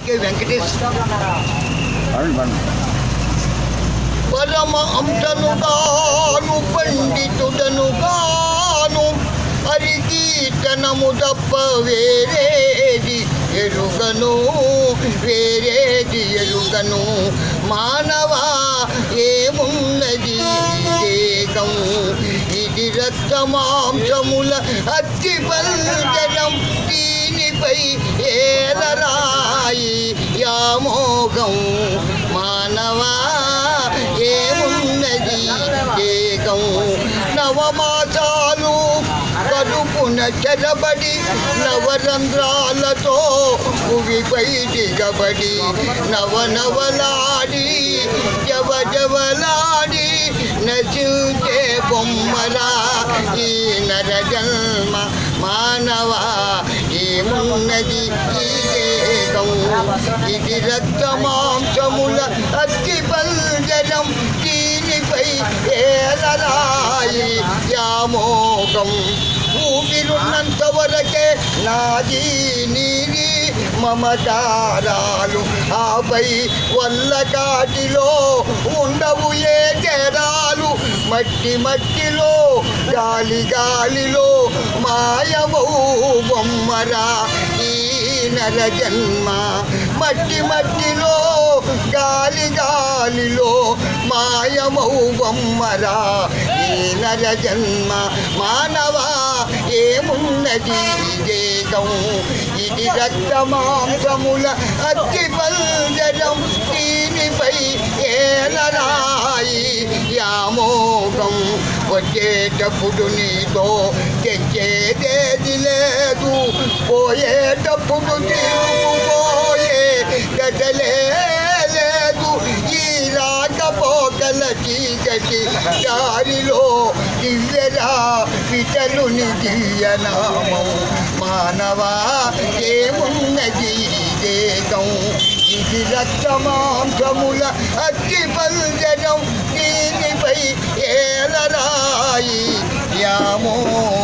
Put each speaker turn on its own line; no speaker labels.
K Venkatesh
పండి పండి
పరమ అంశనుగాను పండితుడను గాను హరికీర్తనము తప్ప వేరేది ఎరుగను వేరేది ఎరుగను మానవా ఏమున్నది దేగం ఇది రక్తమాంసముల అతి పంజరం దీనిపై ఏలరాయి యామోగం మానవా ఏమున్నది దేగం నవమాసాలు కడుపున చెరబడి నవరంధ్రాలతో భువిపై దిగబడి నవనవలాడి జవ జవలాడి నశించే బొమ్మరా ఈ నర జన్మ మానవా ఏమున్నది ఈ దేహం ఇది రక్తమాంసముల అతి పంజరం దీనిపై ఏలరాయి యామోగం ఊపిరున్నంత వరకే నాది నీది మమకారాలు ఆపై వల్ల కాటిలో ఉండవు ఏ తేడాలు మట్టి మట్టిలో గాలి గాలిలో మాయమౌ బొమ్మరా ఈ నర జన్మ మట్టి మట్టిలో గాలి గాలిలో మాయమౌ బొమ్మరా ఈ నర జన్మ మానవా ఏమున్నది దేగం ఇది రక్తమాంసముల అతి పంజరం దీనిపై ఏలరాయి యామోగం వచ్చేటప్పుడు నీతో తెచ్చేదేది లేదు పోయేటప్పుడు తిరుగుపోయే గతలే లేదు ఈ రాకపోకల చీకటి దారిలో దివ్యరా పితలుని దివ్యనామం మానవా ఏమున్నది దేగం ఇది రక్తమాంసముల అతి పంజరం దీనిపై ఏలరాయి యామో